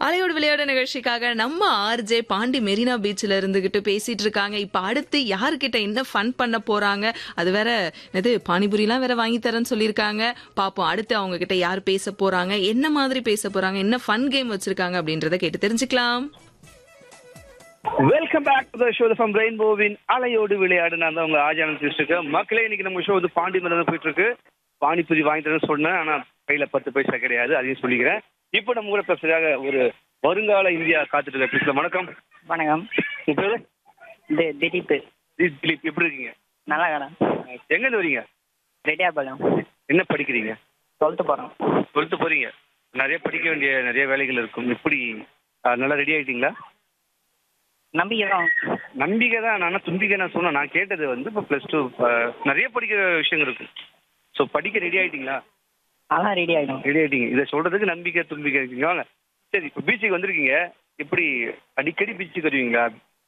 அலையோடு விளையாட நிகழ்ச்சிக்காக நம்ம ஆர்ஜே பாண்டி மெரினா பீச்ல இருந்துகிட்டு பேசிட்டு இருக்காங்க இப்ப அடுத்து யாருக்கிட்ட என்ன ஃபன் பண்ண போறாங்க அது வேற இது பானிபுரிலாம் வேற வாங்கி தரேன்னு சொல்லியிருக்காங்க பாப்போம் அடுத்து அவங்க கிட்ட யார் பேச போறாங்க என்ன மாதிரி பேச போறாங்க என்ன ஃபன் கேம் வச்சிருக்காங்க அப்படின்றத கேட்டு தெரிஞ்சுக்கலாம் welcome back to the show from ரெயின்போவின் அலையோடு விளையாடு நான் தான் உங்க ஆஜானம் பேசிருக்கேன் மக்களே இன்னைக்கு நம்ம ஷோ வந்து பாண்டி மேல போயிட்டு இருக்கு பானிபூரி வாங்கி தரேன்னு சொன்னேன் ஆனா கையில பத்து பைசா கிடையாது அதையும் சொல்லிக்கிறேன் இப்போ நம்ம கூட பேசுறதுக்காக ஒரு வருங்கால இந்தியா காத்துட்டு இருக்க பேசல வணக்கம் வணக்கம் உங்க பேரு இது திலீப் தி- திலீப் எப்படி இருக்கீங்க நல்லா கடை எங்க இருந்து வரீங்க ரெட்டியாபாளையம் என்ன படிக்கிறீங்க டுவெல்த்து போகிறோம் டுவெல்த்து போறீங்க நிறைய படிக்க வேண்டிய நிறைய வேலைகள் இருக்கும் எப்படி அஹ், நல்லா ரெடி ஆயிட்டீங்களா நம்பிக்கை தான் நம்பிக்கை தான் நான் தும்பிக்கை நான் சொன்னேன் நான் கேட்டது வந்து இப்போ ப்ளஸ் டூ நிறைய படிக்கிற விஷயங்கள் இருக்கு ஸோ படிக்க ரெடி ஆயிட்டீங்களா அதெல்லாம் ரெடி ஆகிடும் ரெடி ஆயிட்டீங்க இதை சொல்றதுக்கு நம்பிக்கை தும்பிக்கை இருக்கீங்க வாங்க சரி இப்போ பீச்சுக்கு வந்திருக்கீங்க எப்படி அடிக்கடி பீச்சுக்கு வருவீங்களா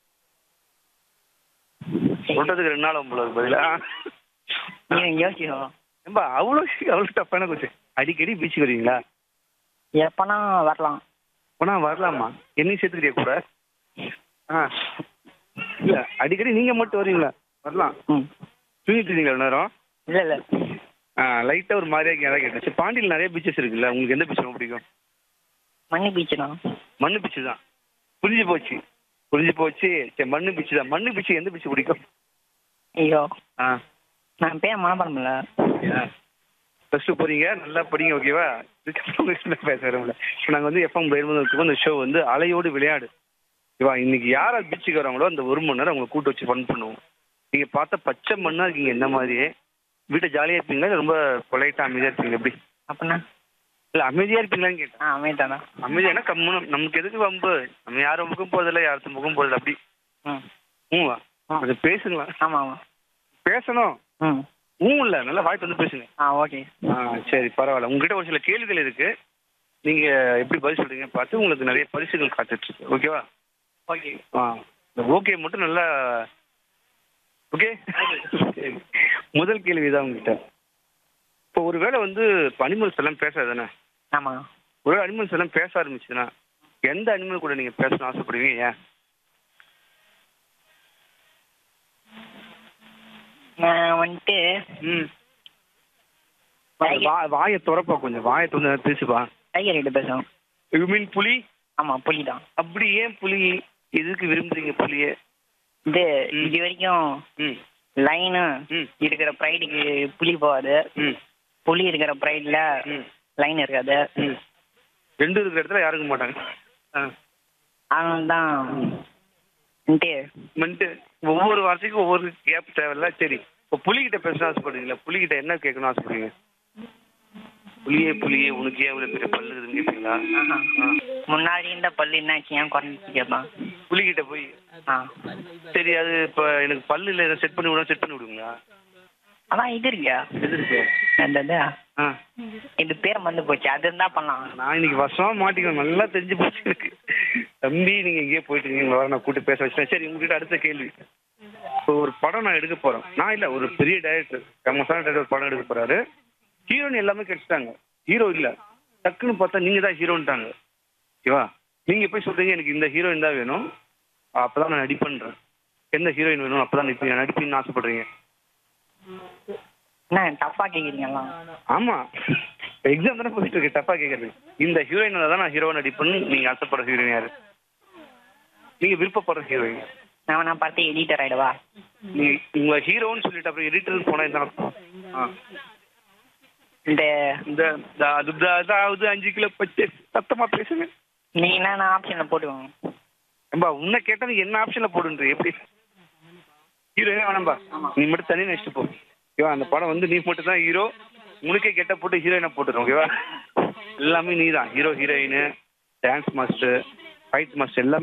சொல்றதுக்கு ரெண்டு நாள் உங்களுக்கு பதிலா நீங்கள் யோசிக்கணும் ஏம்பா அவ்வளோ அவ்வளோ டஃப்பான கொஸ்டின் அடிக்கடி பீச்சுக்கு வருவீங்களா எப்போனா வரலாம் போனா வரலாமா என்னையும் சேர்த்துக்கிறியா கூட ஆ இல்லை அடிக்கடி நீங்க மட்டும் வருவீங்களா வரலாம் ம் தூங்கிட்டு இருந்தீங்களா இவ்வளவு நேரம் இல்லை இல்லை ஆ லைட்டாக ஒரு மாதிரியா கேட்டா கேட்டேன் சரி பாண்டியில் நிறைய பீச்சஸ் இருக்குல்ல உங்களுக்கு எந்த பீச் ரொம்ப பிடிக்கும் மண்ணி பீச்சு தான் மண்ணு பீச்சு தான் புரிஞ்சு போச்சு புரிஞ்சு போச்சு சரி மண்ணு பீச்சு தான் மண்ணு பீச்சு எந்த பீச்சு பிடிக்கும் ஐயோ ஆ நான் பேர் மனப்பாடம் இல்லை ப்ளஸ் டூ போறீங்க நல்லா படிங்க ஓகேவா இதுக்கப்புறம் பேச வரல இப்போ நாங்கள் வந்து எஃப்எம் இருக்கும் இந்த ஷோ வந்து அலையோடு விளையாடு ஓகேவா இன்னைக்கு யார் பீச்சுக்கு வராங்களோ அந்த ஒரு மணி நேரம் அவங்களை கூட்டு வச்சு ஃபன் பண்ணுவோம் நீங்கள் பார்த்தா பச்சை மண்ணா இருக்கீங்க என்ன மாதிரியே வீட்டை ஜாலியாக இருப்பீங்களா இல்லை ரொம்ப பொலைட்டாக அமைதியாக இருப்பீங்க எப்படி அப்படின்னா இல்லை அமைதியாக இருப்பீங்களான்னு கேட்டேன் ஆ அமைதியா தான் அமைதியானா கம்முன்னு நமக்கு எதுக்கு வம்பு நம்ம யாரும் முகம் போதில்ல யாருக்கு முகம் போதில்ல அப்படி ம் ஊவா ஆ. கொஞ்சம் பேசுங்களா ஆமாம் ஆமாம் பேசணும் ம் ஊ இல்ல நல்லா வாய்ப்பு வந்து பேசுங்க ஆ ஓகே ஆ சரி பரவாயில்ல உங்ககிட்ட ஒரு சில கேள்விகள் இருக்கு நீங்க எப்படி பதில் சொல்றீங்க பார்த்து உங்களுக்கு நிறைய பரிசுகள் காத்துட்டு இருக்கு ஓகேவா ஓகே ஆ ஓகே மட்டும் நல்லா ஓகே சரி முதல் கேள்வி தான் உங்ககிட்ட இப்போ ஒருவேளை வந்து அனிமல்ஸ் எல்லாம் பேசாது தானே ஆமாம் ஒரு அனிமல்ஸ் எல்லாம் பேச ஆரம்பிச்சுன்னா எந்த அனிமல் கூட நீங்க பேசணும்னு ஆசைப்படுவீங்க ஏன் நான் வந்துட்டு ம் வா- வாயை திறப்பா கொஞ்சம் வாயை திறந்து பேசுப்பா டைகர் கிட்ட பேசுவோம் யூ மீன் புலி ஆமாம் புலி தான் அப்படி ஏன் புலி எதுக்கு விரும்புறீங்க புலிய இது ம். இது வரைக்கும் ம் லைனு ம் இருக்கிற ப்ரைடுக்கு புலி போகாது ம் புலி இருக்கிற ப்ரைடில் ம் லைன் இருக்காது ம் ரெண்டு இருக்கிற இடத்துல யாரும் இருக்க மாட்டாங்க ஆ அதனால தான் வந்துட்டு வந்துட்டு ஒவ்வொரு வார்த்தைக்கும் ஒவ்வொரு கேப் தேவையில்ல சரி இப்போ புலிகிட்ட பேச ஆசைப்படுறீங்களா புலிகிட்ட என்ன கேட்கணும்னு ஆசைப்படுறீங்க புலியே புலியே உனக்கு ஏன் இவ்வளோ பெரிய பல்லு இருக்குதுன்னு கேட்பீங்களா ஆஹா. ஆ. முன்னாடி இருந்த பல்லு என்னாச்சு ஏன் குறைஞ்சிச்சு கேட்பான் புலிகிட்ட போய் ஆ சரி அது இப்போ எனக்கு பல்லு இல்லை இதை செட் பண்ணி விட செட் பண்ணி விடுங்களா அதான் இது இருக்கியா எது இருக்கு அந்த இது ஆ இது பேர் வந்து போச்சு அது இருந்தா பண்ணலாம் நான் இன்னைக்கு வருஷமா மாட்டிக்கணும் நல்லா தெரிஞ்சு போச்சு எனக்கு தம்பி நீங்க எங்கேயோ போயிட்டு இருக்கீங்க உங்களை வர நான் கூட்டு பேச வச்சேன் சரி உங்ககிட்ட அடுத்த கேள்வி இப்போ ஒரு படம் நான் எடுக்க போறேன் நான் இல்ல ஒரு பெரிய டைரக்டர் ஃபேமஸான டைரக்டர் படம் எடுக்க போறாரு ஹீரோயின் எல்லாமே கிடைச்சிட்டாங்க ஹீரோ இல்ல டக்குன்னு பார்த்தா நீங்க தான் ஹீரோன்ட்டாங்க ஓகேவா நீங்க போய் சொல்றீங்க எனக்கு இந்த ஹீரோயின் தான் வேணும் அப்பதான் நான் நடிப்பேன்றேன் எந்த ஹீரோயின் வேணும் அப்பதான் நடிப்பீங்க நடிப்பீங்கன்னு ஆசைப்படுறீங்க என்ன டஃப்பா கேக்குறீங்கலாம் ஆமா எக்ஸாம் தானே போயிட்டு இருக்கு தப்பா கேக்குறது இந்த ஹீரோயினால தான் நான் ஹீரோ நடிப்பேன்னு நீங்க ஆசைப்படுற ஹீரோயின் யாரு நீங்க விருப்பப்படுற ஹீரோயின் நான் நான் பார்த்து எடிட்டர் ஆயிடுவா நீங்க உங்க ஹீரோன்னு சொல்லிட்டு அப்புறம் எடிட்டர் போனா என்ன அர்த்தம்? ஆ. இந்த இந்த இந்த அது இது- அதாவது அஞ்சு கிலோ பச்சை சத்தமா பேசுங்க நீங்க என்ன ஆப்ஷன்ல போட்டுக்கோங்க ஏம்பா உன்னை கேட்டா நீ என்ன ஆப்ஷன்ல போடுன்ற எப்படி ஹீரோயினே வேணாம்பா நீ மட்டும் தனி நடிச்சுட்டு போ ஓகேவா அந்த படம் வந்து நீ மட்டும் தான் ஹீரோ உனக்கே கெட்ட போட்டு ஹீரோயினை போட்டுரும் ஓகேவா எல்லாமே நீ தான் hero heroine dance master fight master எல்லாமே